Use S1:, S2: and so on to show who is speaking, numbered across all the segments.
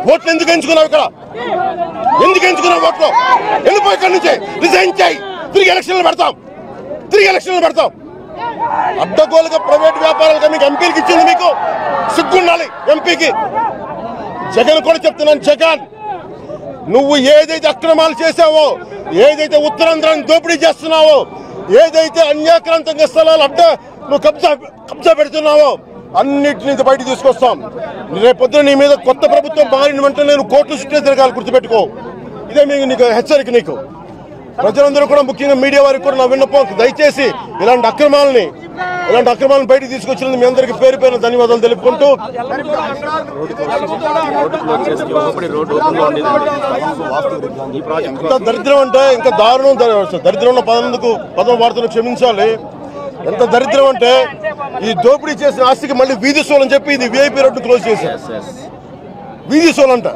S1: ఓట్లు ఎందుకు ఎంచుకున్నావు ఇక్కడ ఎందుకు ఎంచుకున్నావు ఓట్లు వెళ్ళిపోయి ఇక్కడి నుంచి రిజైన్ చేయి తిరిగి ఎలక్షన్లు పెడతాం తిరిగి ఎలక్షన్లు పెడతాం అడ్డగోలుగా ప్రైవేట్ వ్యాపారాలుగా మీకు ఎంపీలకి ఇచ్చింది మీకు సిగ్గుండాలి ఎంపీకి జగన్ కూడా చెప్తున్నాను జగన్ నువ్వు ఏదైతే అక్రమాలు చేసావో ఏదైతే ఉత్తరాంధ్రాన్ని దోపిడీ చేస్తున్నావో ఏదైతే అన్యాక్రాంతంగా స్థలాలు అడ్డ నువ్వు కబ్జా కబ్జా పెడుతున్నావో అన్నిటిని బయట తీసుకొస్తాం రేపొద్దున నీ మీద కొత్త ప్రభుత్వం మారిన వెంటనే నేను కోర్టు చుట్టే తిరగాలి గుర్తుపెట్టుకో ఇదే మీకు నీకు హెచ్చరిక నీకు ప్రజలందరూ కూడా ముఖ్యంగా మీడియా వారికి కూడా నా విన్నపం దయచేసి ఇలాంటి అక్రమాలని ఇలాంటి అక్రమాలను బయటకు తీసుకొచ్చినందుకు మీ అందరికీ పేరు పేరు ధన్యవాదాలు తెలుపుకుంటూ ఎంత దరిద్రం అంటే ఇంకా దారుణం ద- దరిద్రం ఉన్న పదందుకు పదం వార్తలు క్షమించాలి ఎంత దరిద్రం అంటే ఈ దోపిడీ చేసిన ఆస్తికి మళ్ళీ వీధి సోల్ అని చెప్పి ఇది విఐపి రోడ్డు క్లోజ్ చేశారు వీధి సోల్ అంట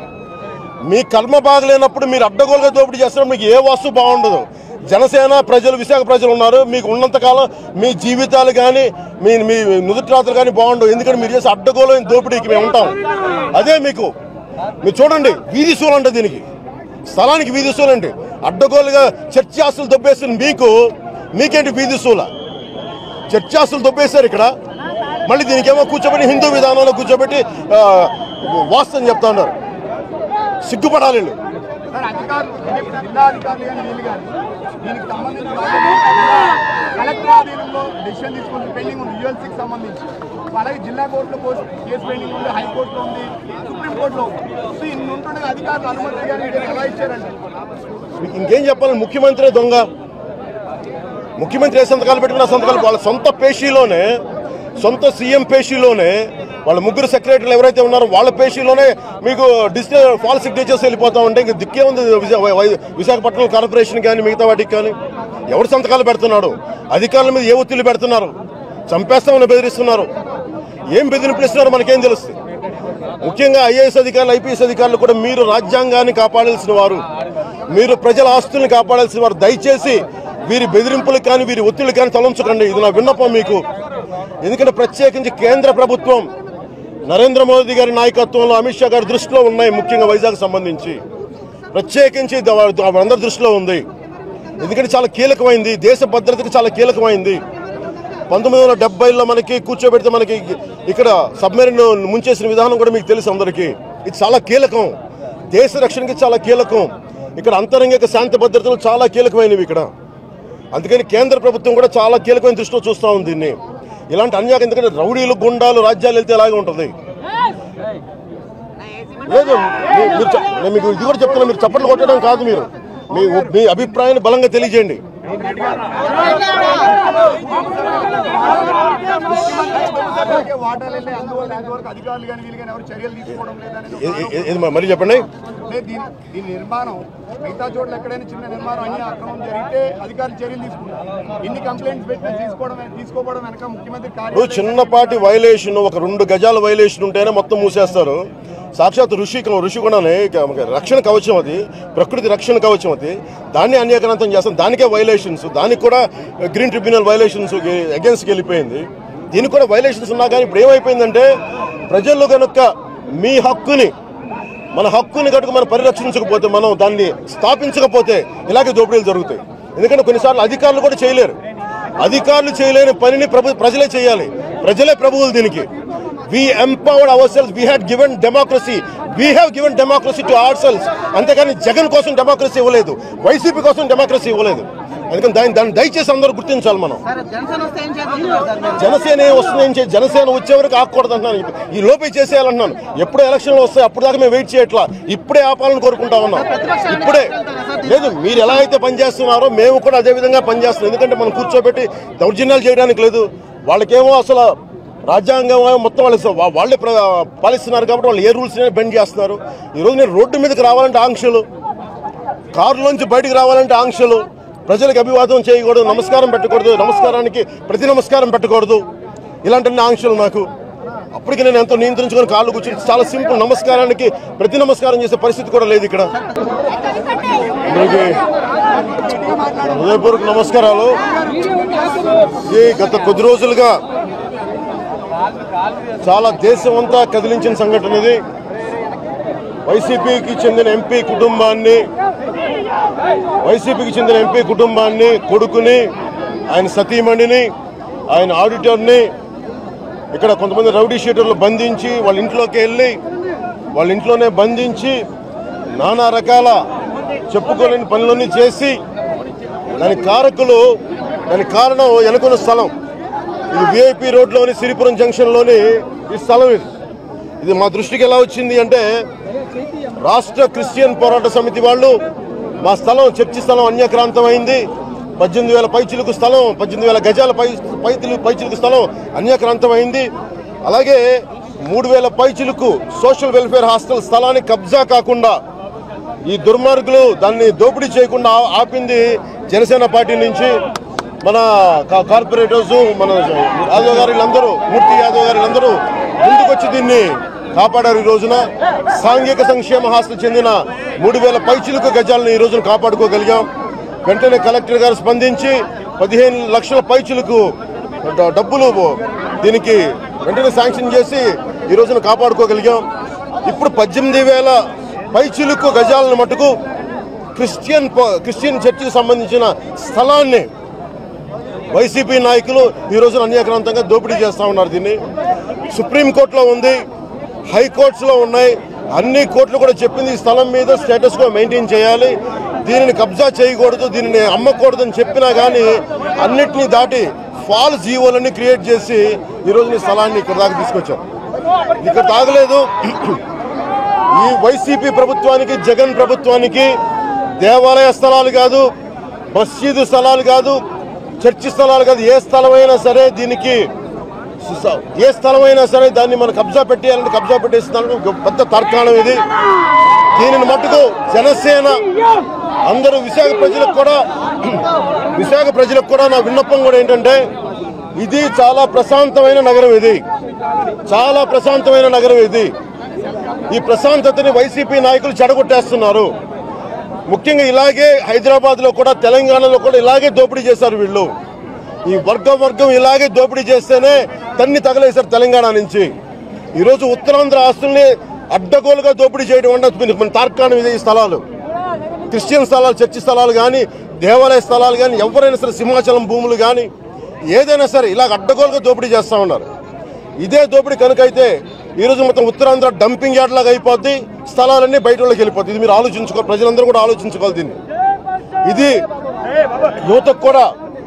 S1: మీ కర్మ బాగలేనప్పుడు మీరు అడ్డగోలుగా దోపిడీ చేస్తున్నారు మీకు ఏ వస్తువు బాగుండదు జనసేన ప్రజలు విశాఖ ప్రజలు ఉన్నారు మీకు ఉన్నంత కాలం మీ జీవితాలు కానీ మీ మీ నుదుటి రాత్రులు కానీ బాగుండవు ఎందుకంటే మీరు చేసే అడ్డగోలు దోపిడీకి మేము ఉంటాం అదే మీకు మీరు చూడండి వీధి సూలు అంటే దీనికి స్థలానికి వీధి సూలు అంటే అడ్డగోలుగా చర్చి ఆస్తులు దొబ్బేసిన మీకు మీకేంటి వీధి సూల చర్చి ఆస్తులు దొబ్బేశారు ఇక్కడ మళ్ళీ దీనికేమో కూర్చోబెట్టి హిందూ విధానంలో కూర్చోబెట్టి ఆ, వాస్తవం చెప్తా ఉన్నారు సిగ్గుపడాలి వీళ్ళు.
S2: సార్ అధికారులు జిల్లా అధికారులు కానీ వీళ్ళు కానీ దీనికి సంబంధించి కలెక్టర్ ఆధీనంలో డెసిషన్ తీసుకుంటే పెండింగ్ ఉంది యూఎల్సీకి సంబంధించి అలాగే జిల్లా కోర్టులో పోస్ట్ కేసు పెండింగ్ ఉంది హైకోర్టులో ఉంది సుప్రీం కోర్టులో ఉంది సో ఇన్ని ఉంటుండగా అధికారులు అనుమతి కానీ వీళ్ళు ఎలా ఇచ్చారండి
S1: మీకు ఇంకేం చెప్పాలి ముఖ్యమంత్రి దొంగ ముఖ్యమంత్రి ఏ సంతకాలు పెట్టుకున్న సంతకాలు వాళ్ళ సొంత పేషీలోనే సొంత సీఎం పేషీలోనే వాళ్ళ ముగ్గురు సెక్రటరీలు ఎవరైతే ఉన్నారో వాళ్ళ పేషీలోనే మీకు డిజిటల్ ఫాల్ సిగ్నేచర్స్ వెళ్ళిపోతా ఉంటే ఇంక దిక్కే ఉంది విశా- వై- వై- విశాఖపట్నం కార్పొరేషన్ కానీ మిగతా వాటికి కానీ ఎవరు సంతకాలు పెడుతున్నాడు అధికారుల మీద ఏ ఒత్తిళ్లు పెడుతున్నారు చంపేస్తామని బెదిరిస్తున్నారు ఏం బెదిరింపులు ఇస్తున్నారో మనకేం తెలుస్తుంది ముఖ్యంగా ఐఏఎస్ అధికారులు ఐపీఎస్ అధికారులు కూడా మీరు రాజ్యాంగాన్ని కాపాడాల్సిన వారు మీరు ప్రజల ఆస్తుల్ని కాపాడాల్సిన వారు దయచేసి వీరి బెదిరింపులకు కానీ వీరి ఒత్తిళ్లు కానీ తలంచకండి ఇది నా విన్నపం మీకు ఎందుకంటే ప్రత్యేకించి కేంద్ర ప్రభుత్వం నరేంద్ర మోదీ గారి నాయకత్వంలో అమిత్ షా గారి దృష్టిలో ఉన్నాయి ముఖ్యంగా వైజాగ్ సంబంధించి ప్రత్యేకించి ద- వా- అందరి దృష్టిలో ఉంది ఎందుకంటే చాలా కీలకమైంది దేశ భద్రతకి చాలా కీలకమైంది పంతొమ్మిది వందల డెబ్బైలో మనకి కూర్చోబెడితే మనకి ఇక్కడ సబ్మెరీన్ ముంచేసిన విధానం కూడా మీకు తెలుసు అందరికీ ఇది చాలా కీలకం దేశ రక్షణకి చాలా కీలకం ఇక్కడ అంతరంగిక శాంతి భద్రతలు చాలా కీలకమైనవి ఇక్కడ అందుకని కేంద్ర ప్రభుత్వం కూడా చాలా కీలకమైన దృష్టిలో చూస్తూ ఉంది దీన్ని ఇలాంటి అన్యాయం ఎందుకంటే రౌడీలు గుండాలు రాజ్యాలు వెళ్తే ఎలాగే ఉంటుంది లేదు మీ- మీరు చెప్- నేను మీకు ఇది కూడా చెప్తున్నా మీరు చప్పట్లు కొట్టడం కాదు మీరు మీ మీ అభిప్రాయాన్ని బలంగా తెలియజేయండి
S2: వాటాలు వెళ్ళి అందువల్ల ఇంతవరకు అధికారులు కానీ వీళ్ళు కానీ ఎవరు చర్యలు తీసుకోవడం లేదనేది
S1: ఏ- ఏ- ఏ- ఏది మరి చెప్పండి
S2: అంటే దీని దీని నిర్మాణం మిగతా చోట్ల ఎక్కడైనా చిన్న నిర్మాణం అన్ని అక్రమం జరిగితే అధికారులు చర్యలు తీసుకుంటారు ఇన్ని కంప్లైంట్స్ పెట్టి తీసుకోవడం తీసుకోవడం వెనక ముఖ్యమంత్రి
S1: ఇప్పుడు
S2: కార్యాలయం
S1: చిన్నపాటి వైలేషన్ ఒక రెండు గజాల వైలేషన్ ఉంటేనే మొత్తం మూసేస్తారు సాక్షాత్ ఋషి ఋషి కూడానే ఇక రక్షణ కవచం అది ప్రకృతి రక్షణ కవచం అది దాన్ని అన్యాక్రాంతం చేస్తాం దానికే వైలేషన్స్ దానికి కూడా గ్రీన్ ట్రిబ్యునల్ వైలేషన్స్ అగేన్స్ట్కి వెళ్ళిపోయింది దీనికి కూడా వైలేషన్స్ ఉన్నా కానీ ఇప్పుడు ఏమైపోయిందంటే ప్రజలు కనుక మీ హక్కుని మన హక్కుని కనుక మనం పరిరక్షించకపోతే మనం దాన్ని స్థాపించకపోతే ఇలాగే దోపిడీలు జరుగుతాయి ఎందుకంటే కొన్నిసార్లు అధికారులు కూడా చేయలేరు అధికారులు చేయలేని పనిని ప్రభు ప్రజలే చేయాలి ప్రజలే ప్రభువులు దీనికి we empowered ourselves we had given democracy we have given democracy to ourselves అంతేగాని జగన్ కోసం డెమోక్రసీ ఇవ్వలేదు వైసీపీ కోసం డెమోక్రసీ ఇవ్వలేదు అందుకని దాన్ని దాన్ని దయచేసి అందరూ గుర్తించాలి మనం
S3: సార్ జనసేన వస్తే ఏం చేద్దాం సార్ మీరు?
S1: జనసేన ఏం వస్తుంది ఏం చేయ జనసేన వచ్చే వరకు ఆకూడదు అంటున్నాను ఈ లోపే చేసేయాలంటున్నాను ఎప్పుడు ఎలక్షన్లు వస్తాయి అప్పుడు దాకా మేము వెయిట్ చేయట్లా ఇప్పుడే ఆపాలని కోరుకుంటా ఉన్నాం ఇప్పుడే లేదు మీరు ఎలా అయితే పనిచేస్తున్నారో మేము కూడా అదే విధంగా పనిచేస్తున్నాం ఎందుకంటే మనం కూర్చోబెట్టి దౌర్జన్యాలు చేయడానికి లేదు వాళ్ళకేమో అసలు రాజ్యాంగం మొత్తం వాళ్ళు వా- వాళ్ళే ప్ర- పాలిస్తున్నారు కాబట్టి వాళ్ళు ఏ రూల్స్ బెండ్ చేస్తున్నారు ఈరోజు నేను రోడ్డు మీదకి రావాలంటే ఆంక్షలు కారులోంచి బయటికి రావాలంటే ఆంక్షలు ప్రజలకు అభివాదం చేయకూడదు నమస్కారం పెట్టకూడదు నమస్కారానికి ప్రతి నమస్కారం పెట్టకూడదు ఇలాంటి ఆంక్షలు నాకు అప్పటికి నేను ఎంతో నియంత్రించుకొని కాళ్ళు కూర్చొని చాలా సింపుల్ నమస్కారానికి ప్రతి నమస్కారం చేసే పరిస్థితి కూడా లేదు ఇక్కడ అందరికీ హృదయపూర్వక నమస్కారాలు ఈ గత కొద్ది రోజులుగా చాలా దేశం అంతా కదిలించిన సంఘటన ఇది వైసీపీకి చెందిన ఎంపీ కుటుంబాన్ని వైసీపీకి చెందిన ఎంపీ కుటుంబాన్ని కొడుకుని ఆయన సతీమణిని ఆయన ఆడిటర్ని ఇక్కడ కొంతమంది రౌడీ షీటర్లు బంధించి వాళ్ళ ఇంట్లోకి వెళ్ళి వాళ్ళ ఇంట్లోనే బంధించి నానా రకాల చెప్పుకోలేని పనులన్నీ చేసి దానికి కారకులు దానికి కారణం వెనుకున్న స్థలం ఇది విఐపి రోడ్లోని సిరిపురం జంక్షన్లోని ఈ స్థలం ఇది ఇది మా దృష్టికి ఎలా వచ్చింది అంటే రాష్ట్ర క్రిస్టియన్ పోరాట సమితి వాళ్ళు మా స్థలం చర్చి స్థలం అన్యక్రాంతమైంది పద్దెనిమిది వేల పైచిలుకు స్థలం పద్దెనిమిది వేల గజాల పై పైచిలు పైచిలుకు స్థలం అన్యక్రాంతమైంది అలాగే మూడు వేల పైచిలుకు సోషల్ వెల్ఫేర్ హాస్టల్ స్థలాన్ని కబ్జా కాకుండా ఈ దుర్మార్గులు దాన్ని దోపిడీ చేయకుండా ఆ- ఆపింది జనసేన పార్టీ నుంచి మన కా- కార్పొరేటర్స్ మన యాదవ్ గారు వీళ్ళందరూ మూర్తి యాదవ్ గారు వీళ్ళందరూ ముందుకొచ్చి దీన్ని కాపాడారు ఈ రోజున సాంఘిక సంక్షేమ హాస్టల్ చెందిన మూడు వేల పైచిలుకు గజాలను ఈ రోజున కాపాడుకోగలిగాం వెంటనే కలెక్టర్ గారు స్పందించి పదిహేను లక్షల పైచిలుకు డ- డబ్బులు దీనికి వెంటనే శాంక్షన్ చేసి ఈ రోజున కాపాడుకోగలిగాం ఇప్పుడు పద్దెనిమిది వేల పైచిలుకు గజాలను మటుకు క్రిస్టియన్ ప- క్రిస్టియన్ చర్చికి సంబంధించిన స్థలాన్ని వైసీపీ నాయకులు ఈ రోజున అన్యాక్రాంతంగా దోపిడీ చేస్తా ఉన్నారు దీన్ని సుప్రీంకోర్టులో ఉంది హైకోర్ట్స్లో ఉన్నాయి అన్ని కోర్టులు కూడా చెప్పింది ఈ స్థలం మీద స్టేటస్ గా మెయింటైన్ చేయాలి దీనిని కబ్జా చేయకూడదు దీనిని అమ్మకూడదు అని చెప్పినా కానీ అన్నిటినీ దాటి ఫాల్స్ జీవోలన్నీ క్రియేట్ చేసి ఈ రోజున ఈ స్థలాన్ని ఇక్కడ దాకా తీసుకొచ్చారు ఇది ఇక్కడ తాగలేదు ఈ వైసీపీ ప్రభుత్వానికి జగన్ ప్రభుత్వానికి దేవాలయ స్థలాలు కాదు మసీదు స్థలాలు కాదు చర్చి స్థలాలు కాదు ఏ స్థలమైనా సరే దీనికి స- ఏ స్థలమైనా సరే దాన్ని మనం కబ్జా పెట్టేయాలంటే కబ్జా పెట్టేస్తున్నాను ఒక పెద్ద తర్కాణం ఇది దీనిని మట్టుకు జనసేన అందరూ విశాఖ ప్రజలకు కూడా విశాఖ ప్రజలకు కూడా నా విన్నపం కూడా ఏంటంటే ఇది చాలా ప్రశాంతమైన నగరం ఇది చాలా ప్రశాంతమైన నగరం ఇది ఈ ప్రశాంతతని వైసీపీ నాయకులు చెడగొట్టేస్తున్నారు ముఖ్యంగా ఇలాగే హైదరాబాద్ లో కూడా తెలంగాణలో కూడా ఇలాగే దోపిడీ చేశారు వీళ్ళు ఈ వర్గం వర్గం ఇలాగే దోపిడీ చేస్తేనే తన్ని తగలేశారు తెలంగాణ నుంచి ఈరోజు ఉత్తరాంధ్ర ఆస్తుల్ని అడ్డగోలుగా దోపిడీ చేయడం అంటే మన తార్కాణం ఇదే ఈ స్థలాలు క్రిస్టియన్ స్థలాలు చర్చి స్థలాలు కానీ దేవాలయ స్థలాలు కానీ ఎవరైనా సరే సింహాచలం భూములు కానీ ఏదైనా సరే ఇలాగ అడ్డగోలుగా దోపిడీ చేస్తూ ఉన్నారు ఇదే దోపిడీ కనుక అయితే ఈరోజు మొత్తం ఉత్తరాంధ్ర డంపింగ్ యార్డ్ లాగా అయిపోద్ది స్థలాలన్నీ బయట వాళ్ళకి వెళ్ళిపోద్ది ఇది మీరు ఆలోచించుకోవాలి ప్రజలందరూ కూడా ఆలోచించుకోవాలి దీన్ని ఇది యువతకు కూడా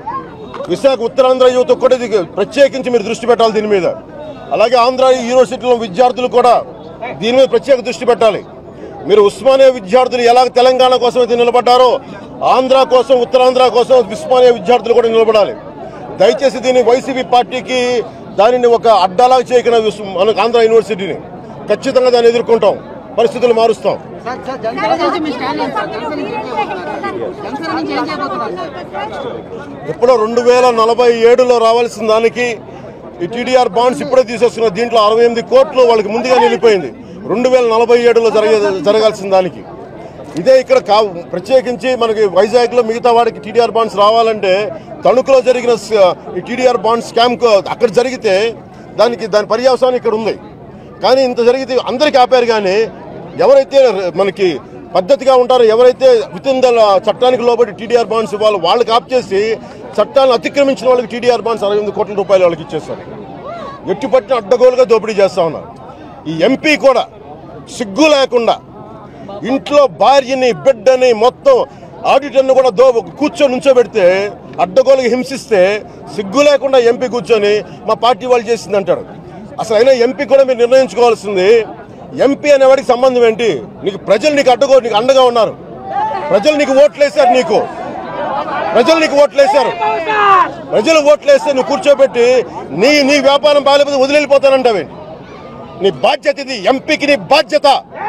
S1: విశాఖ ఉత్తరాంధ్ర యువతకు కూడా ఇది ప్రత్యేకించి మీరు దృష్టి పెట్టాలి దీని మీద అలాగే ఆంధ్ర యూనివర్సిటీలో విద్యార్థులు కూడా దీని మీద ప్రత్యేక దృష్టి పెట్టాలి మీరు ఉస్మానియా విద్యార్థులు ఎలా తెలంగాణ కోసం అయితే నిలబడ్డారో ఆంధ్ర కోసం ఉత్తరాంధ్ర కోసం ఉస్మానియా విద్యార్థులు కూడా నిలబడాలి దయచేసి దీన్ని వైసీపీ పార్టీకి దానిని ఒక అడ్డాలాగా చేయకుండా విస్- మనకు ఆంధ్ర యూనివర్సిటీని ఖచ్చితంగా దాన్ని ఎదుర్కొంటాం పరిస్థితులు మారుస్తాం
S3: సార్ సార్ జనసేన నుంచి మీ స్టాండ్ ఏంటి సార్ జనసేన నుంచి ఏం చేయబోతున్నారు జనసేన నుంచి ఏం చేయబోతున్నారు సార్
S1: ఎప్పుడో రెండు వేల నలభై ఏడులో రావాల్సిన దానికి ఈ టీడీఆర్ బాండ్స్ ఇప్పుడే తీసేస్తున్నారు దీంట్లో అరవై ఎనిమిది కోట్లు వాళ్ళకి ముందుగా నిలిపోయింది రెండు వేల నలభై ఏడులో జరిగే జరగాల్సిన దానికి ఇదే ఇక్కడ కా ప్రత్యేకించి మనకి వైజాగ్లో మిగతా వాడికి టీడీఆర్ బాండ్స్ రావాలంటే తణుకులో జరిగిన స- ఈ టీడీఆర్ బాండ్ స్కామ్ అక్కడ జరిగితే దానికి దాని పర్యావసానం ఇక్కడ ఉంది కానీ ఇంత జరిగితే అందరికీ ఆపారు కానీ ఎవరైతే మనకి పద్ధతిగా ఉంటారో ఎవరైతే విత్ ఇన్ ద చట్టానికి లోబడి టీడీఆర్ బాండ్స్ ఇవ్వాలి వాళ్ళకి ఆప్ చేసి చట్టాలను అతిక్రమించిన వాళ్ళకి టీడీఆర్ బాండ్స్ అరవై ఎనిమిది కోట్ల రూపాయలు వాళ్ళకి ఇచ్చేస్తారు ఎట్టి పట్టిన అడ్డగోలుగా దోపిడీ చేస్తా ఉన్నారు ఈ ఎంపీ కూడా సిగ్గు లేకుండా ఇంట్లో భార్యని బిడ్డని మొత్తం ఆడిటర్ని కూడా దో కూర్చొని నుంచోబెడితే అడ్డగోలుగా హింసిస్తే సిగ్గు లేకుండా ఎంపీ కూర్చొని మా పార్టీ వాళ్ళు చేసింది అంటాడు అసలు అయినా ఎంపీ కూడా మీరు నిర్ణయించుకోవాల్సింది ఎంపీ అనేవాడికి సంబంధం ఏంటి నీకు ప్రజలు నీకు అడ్డగో నీకు అండగా ఉన్నారు ప్రజలు నీకు ఓట్లేశారు నీకు ప్రజలు నీకు ఓట్లేశారు ప్రజలు ఓట్లేస్తే నువ్వు కూర్చోబెట్టి నీ నీ వ్యాపారం బాగాలేకపోతే వదిలిపోతానంటావేంటి నీ బాధ్యత ఇది ఎంపీకి నీ బాధ్యత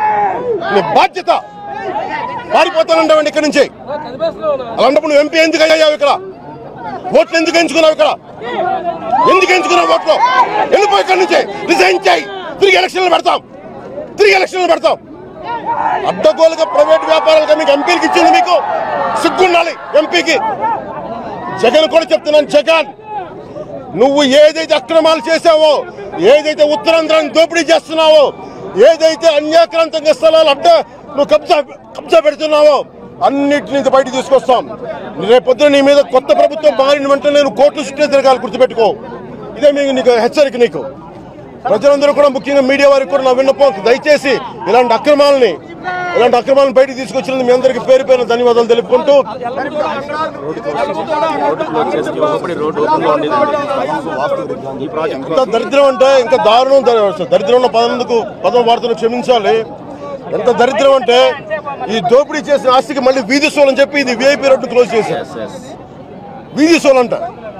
S1: నీ బాధ్యత పారిపోతానంటావండి ఇక్కడి నుంచి అలాంటప్పుడు నువ్వు ఎంపీ ఎందుకు అయ్యావు ఇక్కడ ఓట్లు ఎందుకు ఎంచుకున్నావు ఇక్కడ ఎందుకు ఎంచుకున్నావు ఓట్లు వెళ్ళిపో ఇక్కడి నుంచి రిజైన్ చేయి తిరిగి ఎలక్షన్లు పెడతాం తిరిగి ఎలక్షన్లు పెడతాం అడ్డగోలుగా ప్రైవేట్ వ్యాపారాలుగా మీకు ఎంపీకి ఇచ్చింది మీకు సిగ్గుండాలి ఎంపీకి జగన్ కూడా చెప్తున్నాను జగన్ నువ్వు ఏదైతే అక్రమాలు చేసావో ఏదైతే ఉత్తరాంధ్రాన్ని దోపిడీ చేస్తున్నావో ఏదైతే అన్యాక్రాంతంగా స్థలాలు అడ్డ నువ్వు కబ్జా కబ్జా పెడుతున్నావో అన్నిటిని బయట తీసుకొస్తాం రేపొద్దున నీ మీద కొత్త ప్రభుత్వం మారిన వెంటనే నేను కోర్టు చుట్టే తిరగాలి గుర్తుపెట్టుకో ఇదే మీకు నీకు హెచ్చరిక నీకు ప్రజలందరూ కూడా ముఖ్యంగా మీడియా వారికి కూడా నా విన్నపం దయచేసి ఇలాంటి అక్రమాలని ఇలాంటి అక్రమాలను బయటికి తీసుకొచ్చినందుకు మీ అందరికీ పేరు పేరు ధన్యవాదాలు తెలుపుకుంటూ ఎంత దరిద్రం అంటే ఇంకా దారుణం ద- దరిద్రం ఉన్న పదనందుకు పదం వార్తను క్షమించాలి ఎంత దరిద్రం అంటే ఈ దోపిడీ చేసిన ఆస్తికి మళ్ళీ వీధి సోల్ అని చెప్పి ఇది విఐపి రోడ్డు క్లోజ్ చేశారు వీధి సోల్ అంట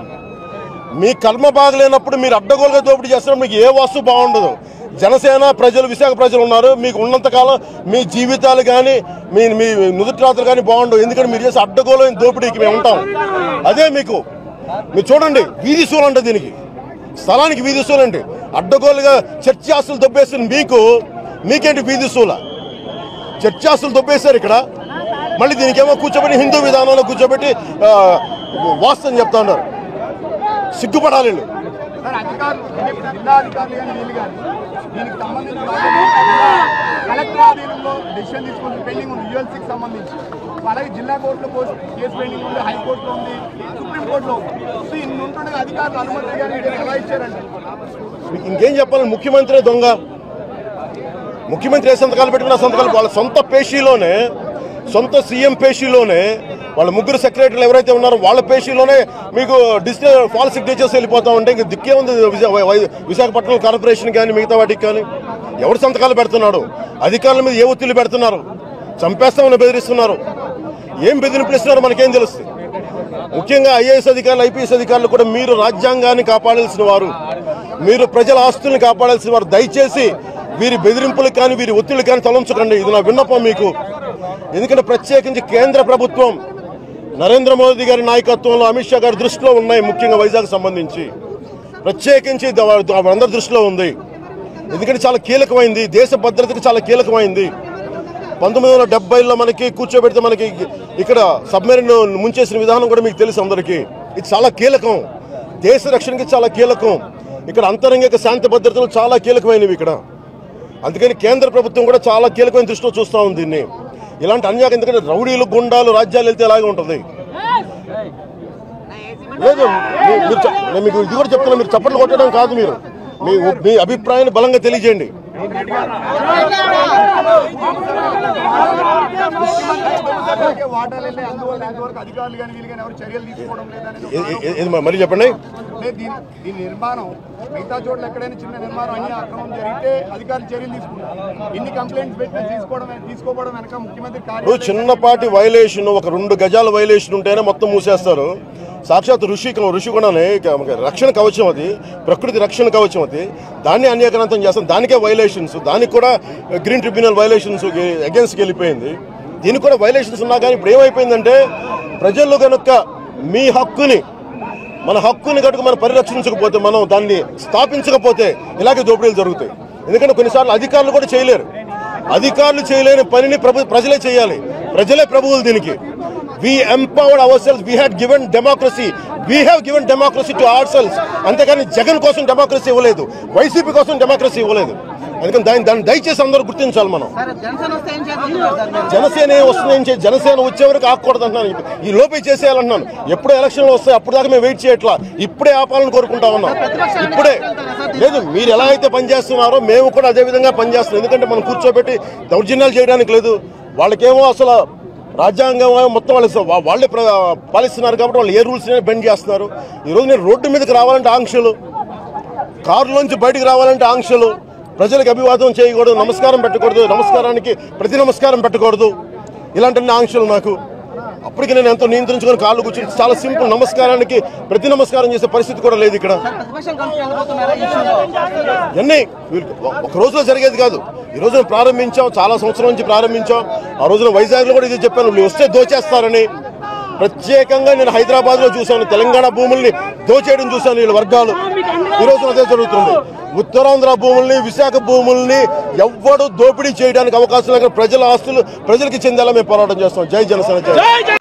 S1: మీ కర్మ బాగలేనప్పుడు మీరు అడ్డగోలుగా దోపిడీ చేస్తున్నప్పుడు మీకు ఏ వస్తువు బాగుండదు జనసేన ప్రజలు విశాఖ ప్రజలు ఉన్నారు మీకు ఉన్నంత కాలం మీ జీవితాలు కానీ మీ మీ నుదుటి రాత్రులు కానీ బాగుండవు ఎందుకంటే మీరు చేసే అడ్డగోలైన దోపిడీకి మేము ఉంటాం అదే మీకు మీరు చూడండి వీధి సూలు అంట దీనికి స్థలానికి వీధి సూలు అంటే అడ్డగోలుగా చర్చి ఆస్తులు దొబ్బేసిన మీకు మీకేంటి వీధి సూల చర్చి ఆస్తులు దొబ్బేశారు ఇక్కడ మళ్ళీ దీనికేమో కూర్చోబెట్టి హిందూ విధానంలో కూర్చోబెట్టి ఆ, వాస్తవం చెప్తా ఉన్నారు సిగ్గుపడాలి వీళ్ళు.
S2: సార్ అధికారులు అంటే జిల్లా అధికారులు కానీ వీళ్ళు కానీ దీనికి సంబంధించి కలెక్టర్ ఆధీనంలో డెసిషన్ తీసుకుని పెండింగ్ ఉంది యూఎల్సీకి సంబంధించి అలాగే జిల్లా కోర్టులో పోస్ట్ కేసు పెండింగ్ ఉంది హైకోర్టులో ఉంది సుప్రీం కోర్టులో ఉంది సో ఇన్ని ఉంటుండగా అధికారులు అనుమతి గారు ఎలా ఇచ్చారండి
S1: మీకు ఇంకేం చెప్పాలి ముఖ్యమంత్రి దొంగ ముఖ్యమంత్రి ఏ సంతకాలు పెట్టుకున్న సంతకాలు వాళ్ళ సొంత పేషీలోనే సొంత సీఎం పేషీలోనే వాళ్ళ ముగ్గురు సెక్రటరీలు ఎవరైతే ఉన్నారో వాళ్ళ పేషీలోనే మీకు డిజిటల్ ఫాల్ సిగ్నేచర్స్ వెళ్ళిపోతా ఉంటే ఇంక దిక్కే ఉంది విశా- వై- విశాఖపట్నం కార్పొరేషన్ కానీ మిగతా వాటికి కానీ ఎవరు సంతకాలు పెడుతున్నాడు అధికారుల మీద ఏ ఒత్తిళ్లు పెడుతున్నారు చంపేస్తామని బెదిరిస్తున్నారు ఏం బెదిరింపులు ఇస్తున్నారో మనకేం తెలుస్తుంది ముఖ్యంగా ఐఏఎస్ అధికారులు ఐపీఎస్ అధికారులు కూడా మీరు రాజ్యాంగాన్ని కాపాడాల్సిన వారు మీరు ప్రజల ఆస్తుల్ని కాపాడాల్సిన వారు దయచేసి వీరి బెదిరింపులకు కానీ వీరి ఒత్తిళ్లు కానీ తలంచకండి ఇది నా విన్నపం మీకు ఎందుకంటే ప్రత్యేకించి కేంద్ర ప్రభుత్వం నరేంద్ర మోదీ గారి నాయకత్వంలో అమిత్ షా గారి దృష్టిలో ఉన్నాయి ముఖ్యంగా వైజాగ్ సంబంధించి ప్రత్యేకించి ద- అందరి దృష్టిలో ఉంది ఎందుకంటే చాలా కీలకమైంది దేశ భద్రతకు చాలా కీలకమైంది పంతొమ్మిది వందల డెబ్బైలో మనకి కూర్చోబెడితే మనకి ఇక్కడ సబ్మెరీన్ ముంచేసిన విధానం కూడా మీకు తెలుసు అందరికీ ఇది చాలా కీలకం దేశ రక్షణకి చాలా కీలకం ఇక్కడ అంతరంగిక శాంతి భద్రతలు చాలా కీలకమైనవి ఇక్కడ అందుకని కేంద్ర ప్రభుత్వం కూడా చాలా కీలకమైన దృష్టిలో చూస్తూ ఉంది దీన్ని ఇలాంటి అన్యాయం ఎందుకంటే రౌడీలు గుండాలు రాజ్యాలు వెళ్తే అలాగే ఉంటుంది లేదు మీ- మీరు చె- నేను మీకు ఇది కూడా చెప్తున్నా మీరు చప్పట్లు కొట్టడం కాదు మీరు మీ మీ అభిప్రాయాన్ని బలంగా తెలియజేయండి
S2: అలాగే వాటాలు వెళ్ళి అందువల్ల ఇంతవరకు అధికారులు కానీ వీళ్ళు కానీ ఎవరు చర్యలు తీసుకోవడం లేదని
S1: ఏ- ఏ- ఏ- ఏది మరి చెప్పండి
S2: అంటే దీని దీని నిర్మాణం మిగతా చోట్ల ఎక్కడైనా చిన్న నిర్మాణం అన్ని అక్రమం జరిగితే అధికారులు చర్యలు తీసుకుంటారు ఇన్ని కంప్లైంట్స్ పెట్టినా తీసుకోవడం తీసుకోవడం వెనక ముఖ్యమంత్రి
S1: ఇప్పుడు
S2: కార్యాలయం
S1: చిన్నపాటి వైలేషన్ ఒక రెండు గజాల వైలేషన్ ఉంటేనే మొత్తం మూసేస్తారు సాక్షాత్ ఋషి ఋషికొండనే ఇక రక్షణ కవచం అది ప్రకృతి రక్షణ కవచం అది దాన్ని అన్యాక్రాంతం చేస్తాం దానికే వైలేషన్స్ దానికి కూడా గ్రీన్ ట్రిబ్యునల్ వైలేషన్స్ అగేన్స్ట్ వెళ్ళిపోయింది దీనికి కూడా వైలేషన్స్ ఉన్నా కానీ ఇప్పుడు ఏమైపోయిందంటే ప్రజలు కనుక మీ హక్కుని మన హక్కుని కనుక మనం పరిరక్షించకపోతే మనం దాన్ని స్థాపించకపోతే ఇలాగే దోపిడీలు జరుగుతాయి ఎందుకంటే కొన్నిసార్లు అధికారులు కూడా చేయలేరు అధికారులు చేయలేని పనిని ప్రభు ప్రజలే చేయాలి ప్రజలే ప్రభువులు దీనికి we empowered ourselves we had given democracy we have given democracy to ourselves అంతేకాని జగన్ కోసం డెమోక్రసీ ఇవ్వలేదు వైసీపీ కోసం డెమోక్రసీ ఇవ్వలేదు అందుకని దాన్ని దాన్ని దయచేసి అందరూ గుర్తించాలి మనం
S3: సార్ జనసేన వస్తే ఏం చేయబోతున్నారు సార్ మీరు?
S1: జనసేన ఏం వస్తుంది ఏం చేయ- జనసేన వచ్చే వరకు ఆకూడదు అంటున్నాను ఈ లోపే చేసేయాలంటున్నాను ఎప్పుడో ఎలక్షన్లు వస్తాయి అప్పుడు దాకా మేము వెయిట్ చేయట్లా ఇప్పుడే ఆపాలని కోరుకుంటా ఉన్నాం ఇప్పుడే లేదు మీరు ఎలా అయితే పనిచేస్తున్నారో మేము కూడా అదే విధంగా పనిచేస్తున్నాం ఎందుకంటే మనం కూర్చోబెట్టి దౌర్జన్యాలు చేయడానికి లేదు వాళ్ళకేమో అసలు రాజ్యాంగం మొత్తం వాళ్ళు వా- వాళ్ళే ప్ర- పాలిస్తున్నారు కాబట్టి వాళ్ళు ఏ రూల్స్ బెండ్ చేస్తున్నారు ఈరోజు నేను రోడ్డు మీదకి రావాలంటే ఆంక్షలు కారులోంచి బయటికి రావాలంటే ఆంక్షలు ప్రజలకు అభివాదం చేయకూడదు నమస్కారం పెట్టకూడదు నమస్కారానికి ప్రతి నమస్కారం పెట్టకూడదు ఇలాంటి ఆంక్షలు నాకు అప్పటికి నేను ఎంతో నియంత్రించుకొని కాళ్ళు కూర్చొని చాలా సింపుల్ నమస్కారానికి ప్రతి నమస్కారం చేసే పరిస్థితి కూడా లేదు ఇక్కడ
S3: ప్రతిపక్షం కలిసి వెళ్ళబోతున్నారా ఈ ఇష్యూలో?
S1: ఇవన్నీ వీళ్ళకి ఒక రోజులో జరిగేది కాదు ఈ రోజున ప్రారంభించాం చాలా సంవత్సరం నుంచి ప్రారంభించాం ఆ రోజున వైజాగ్లో కూడా ఇది చెప్పాను వీళ్ళు వస్తే దోచేస్తారని ప్రత్యేకంగా నేను హైదరాబాద్ లో చూశాను తెలంగాణ భూముల్ని దోచేయడం చూశాను వీళ్ళ వర్గాలు ఈ రోజున అదే జరుగుతుంది ఉత్తరాంధ్ర భూముల్ని విశాఖ భూముల్ని ఎవ్వడు దోపిడీ చేయడానికి అవకాశం లేక ప్రజల ఆస్తులు ప్రజలకి చెందేలా మేము పోరాటం చేస్తాం జై జనసేన జై